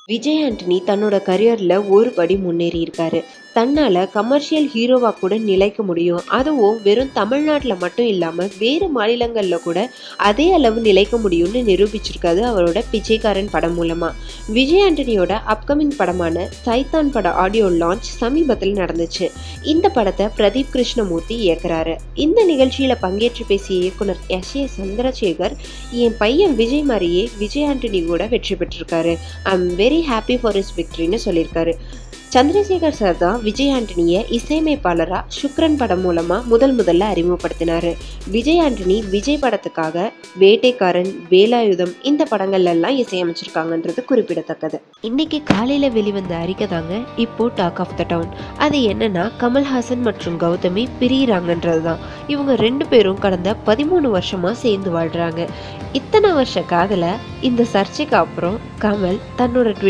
விஜய் ஆண்டனி தன்னோட கரியரில் ஒரு படி முன்னேறி இருக்காரு தன்னால் கமர்ஷியல் ஹீரோவாக கூட நிலைக்க முடியும் அதுவும் வெறும் தமிழ்நாட்டில் மட்டும் இல்லாமல் வேறு மாநிலங்களில் கூட அதே அளவு நிலைக்க முடியும்னு நிரூபிச்சிருக்காது அவரோட பிச்சைக்காரன் படம் மூலமாக விஜய் ஆண்டனியோட அப்கமிங் படமான சைத்தான் பட ஆடியோ லான்ச் சமீபத்தில் நடந்துச்சு இந்த படத்தை பிரதீப் கிருஷ்ணமூர்த்தி இயக்குறாரு இந்த நிகழ்ச்சியில் பங்கேற்று பேசிய இயக்குனர் எஸ் ஏ சந்திரசேகர் என் பையன் விஜய் மாதிரியே விஜய் ஆண்டனி கூட வெற்றி பெற்றிருக்காரு I am very happy for is விக்ட்ரின்னு சொல்லியிருக்காரு சந்திரசேகர் சார் தான் விஜய் ஆண்டனியை இசையமைப்பாளராக சுக்ரன் படம் மூலமாக முதல் முதல்ல அறிமுகப்படுத்தினார் விஜய் ஆண்டனி விஜய் படத்துக்காக வேட்டைக்காரன் வேலாயுதம் இந்த படங்கள்ல எல்லாம் இசையமைச்சிருக்காங்கன்றது குறிப்பிடத்தக்கது இன்னைக்கு காலையில் வெளிவந்த அறிக்கை தாங்க இப்போ டாக் ஆஃப் த டவுன் அது என்னன்னா கமல்ஹாசன் மற்றும் கௌதமி பிரியிறாங்கன்றது தான் இவங்க ரெண்டு பேரும் கடந்த பதிமூணு வருஷமா சேர்ந்து வாழ்றாங்க இத்தனை வருஷ காதல இந்த சர்ச்சைக்கு அப்புறம் கமல் தன்னோட